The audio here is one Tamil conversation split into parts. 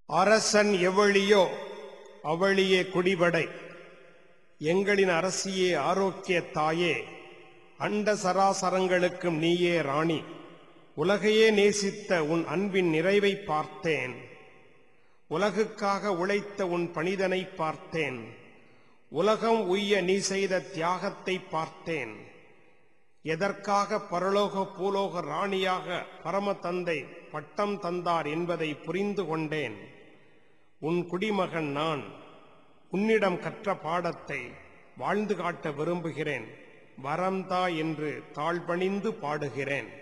அரசன் எவழியோ அவளியே குடிபடை எங்களின் அரசியே ஆரோக்கிய தாயே அண்ட சராசரங்களுக்கும் நீயே ராணி உலகையே நேசித்த உன் அன்பின் நிறைவை பார்த்தேன் உலகுக்காக உழைத்த உன் பணிதனை பார்த்தேன் உலகம் உய்ய நீ செய்த தியாகத்தை பார்த்தேன் எதற்காக பரலோக பூலோக ராணியாக பரம தந்தை பட்டம் தந்தார் என்பதை புரிந்து கொண்டேன் உன் குடிமகன் நான் உன்னிடம் கற்ற பாடத்தை வாழ்ந்து காட்ட விரும்புகிறேன் வரம்தா என்று தாழ்பணிந்து பாடுகிறேன்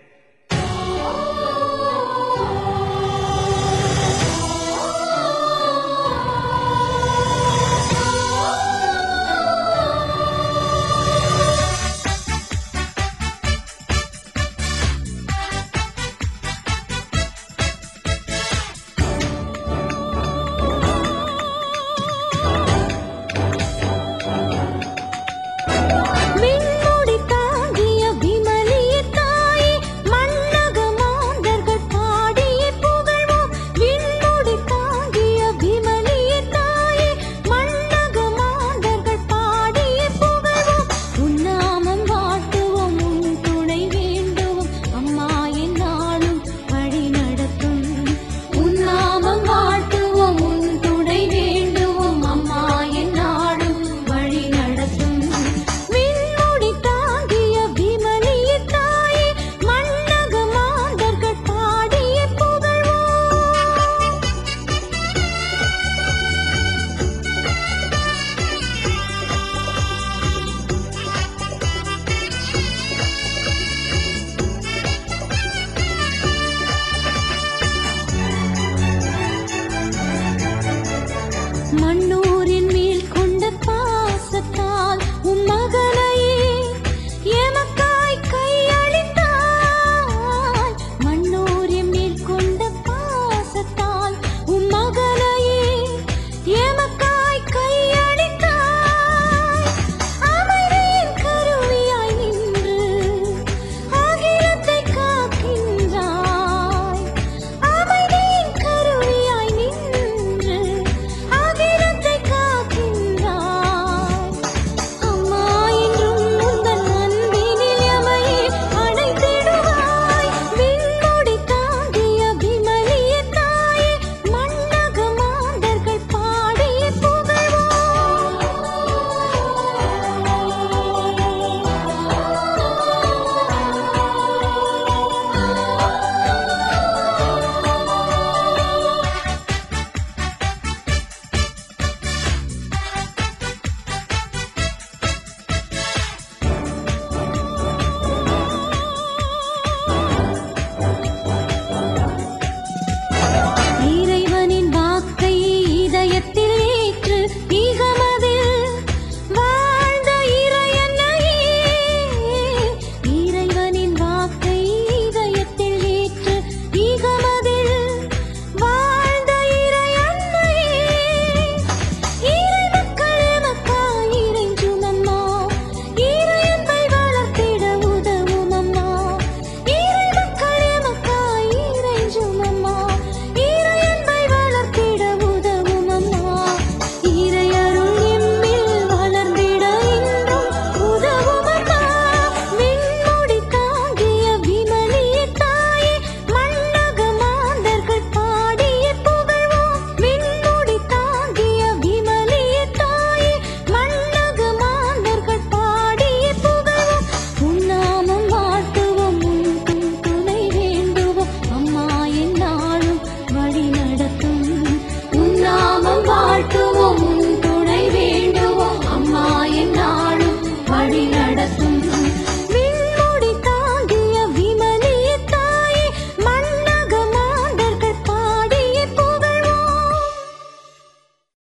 விண்முடி தாங்கிய விமலிய தாயே மன்னக மாந்தர்கள் பாடிய புகழ்வோம் விண்முடி தாங்கிய விமலிய தாயே மன்னக மாந்தர்கள் பாடிய புகழ்வோம் உன்னாமம் வாட்டுவோம் உன் துணை வேண்டுவோம் அம்மா என்னாலும் வழி நடத்தும் உன்னாமம் வாட்டுவோம் உன் துணை வேண்டுவோம் அம்மா என்னாலும் வழி நடத்தும் விண்முடி தாங்கிய விமலிய தாயே மன்னக மாந்தர்கள் பாடிய புகழ்வோம் மண்ணோடு